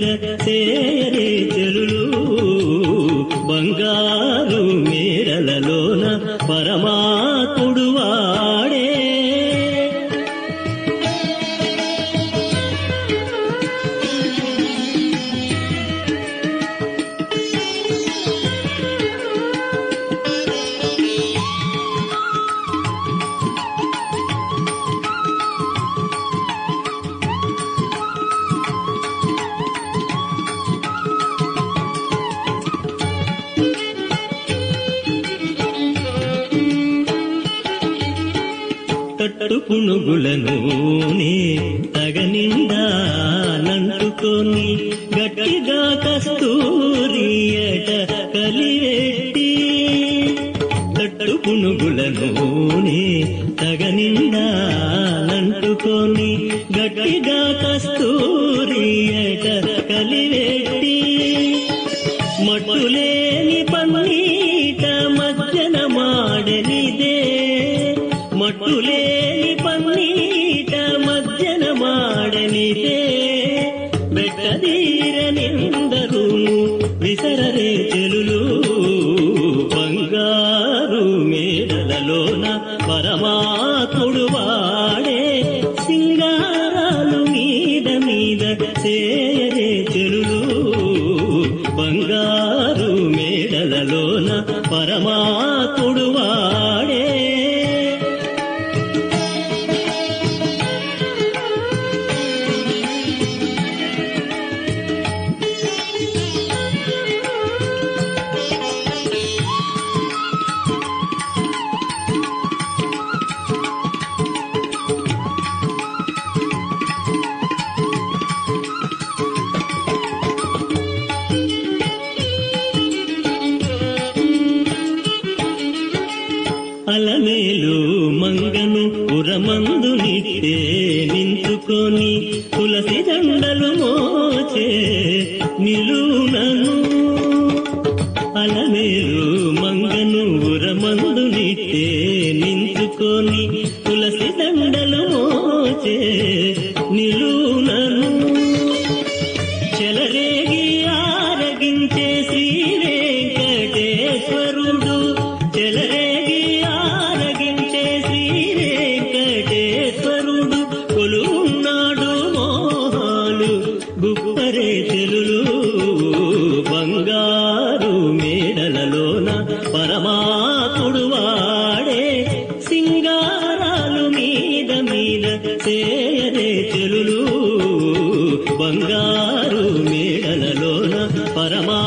సేరే చెలులు బంగారు మేడలలోన పరమాత్ముడు వాడే తట్టు పునుగులను నే తగనిండా నంటుకొని గట్టిగా కస్తూరియట కలివెట్టి తట్టు పునుగులను నే తగనిండా నంటుకొని గట్టిగా కస్తూరియట కలివెట్టి మట్టులేని పన్నీట మజ్జన మాడనిదే మట్టులేని పన్నీట మజ్జన మాడనిదే ಬೆಟ್ಟದೀರ ನಿಂದರು విసరరే చెలులు బంగారు మేడలలోన పరమాత్ముడు వాడే సింగారాలు మీద మీద చేయరే చెలులు బంగారు మేడలలోన పరమాత్ముడు వాడే అలమేలు మంగను పురమందు నిట్టే నించుకొని తులసి దండలు మోచే నిలునను అలమేలు మంగను ఉరమందు నిట్టే నించుకొని తులసి దండలు మోచే నిలునను చెలరేగి ఆరగించే శ్రీ వెంకటేశ్వరుడు చెలరేగి ఆరగించే శ్రీ వెంకటేశ్వరుడు కొలున్నాడు మోహాలు గుప్పరే చెలులు బంగారు మేడలలోన పరమాత్ముడు వాడే సింగారాలు మీద మీద చేయరే చెలులు బంగారు మేడలలోన పరమా